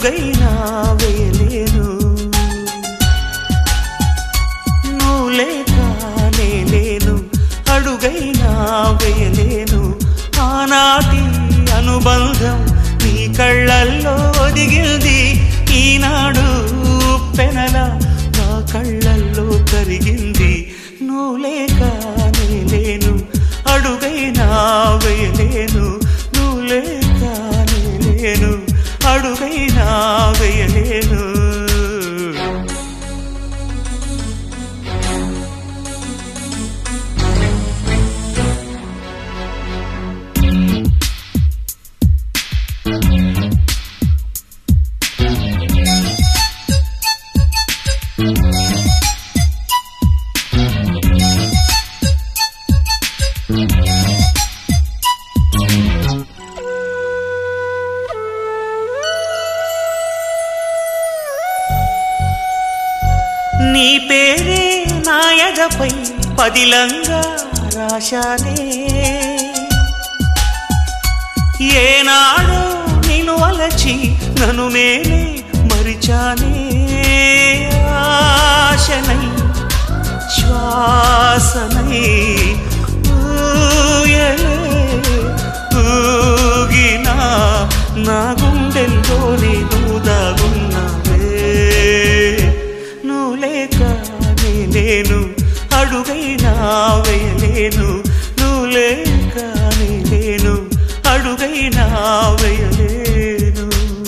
అడుగైనా వేయలేను నువ్వు లేక నేలేను అడుగైనా వేయలేను ఆనాటి అనుబంధం నీ కళ్ళల్లో ఒదిగింది ఈనాడు పెనల నా కళ్ళల్లో కరిగింది నువ్వు లేక నేలేను అడుగైనా వేయలేను నువ్వు లేక నేలేను అడుగైనా వేయలేను నీ పేరే నాయగపై పదిలంగా రాశానే ఏనాడు నిన్ను అలచి నన్ను నేనే మరిచానే ఆశనై శ్వాసనై ఊయలే ఊగినా నా గుండెల్లోనే నువ్వు దాగున్నావే నువ్వు లేక నేనేను అడుగైనా వేయలేను నువ్వు లేక నేనేను అడుగైనా వేయలేను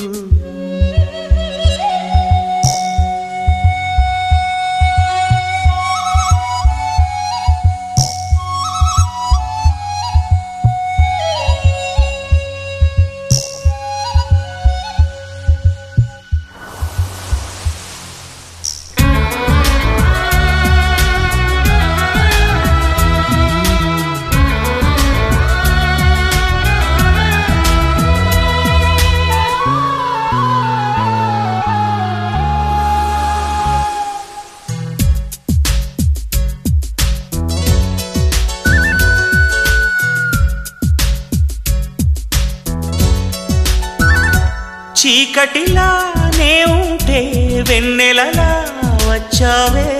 చీకటిలానే ఉంటే వెన్నెలలా వచ్చావే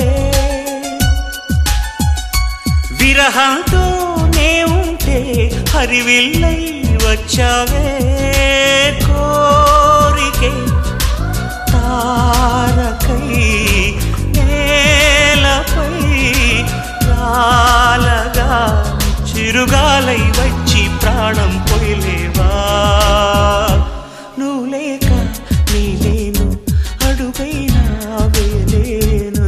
విరహంతోనే ఉంటే హరివిల్లై వచ్చావే కోరికే తారకై నేలపై రాలగా చిరుగాలై వచ్చి ప్రాణం పోయలేవా నువ్వు లేక నీలేను అడుగైనా వేలేను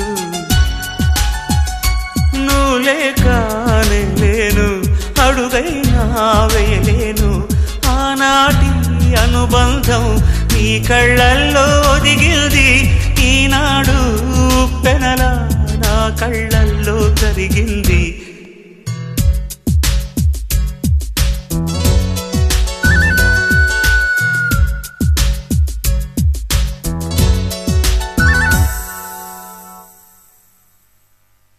నువ్వు లేక లేను అడుగైనా వేయలేను ఆనాటి అనుబంధం నీ కళ్ళల్లో ఒదిగింది ఈనాడు పెనల నా కళ్ళల్లో కరిగింది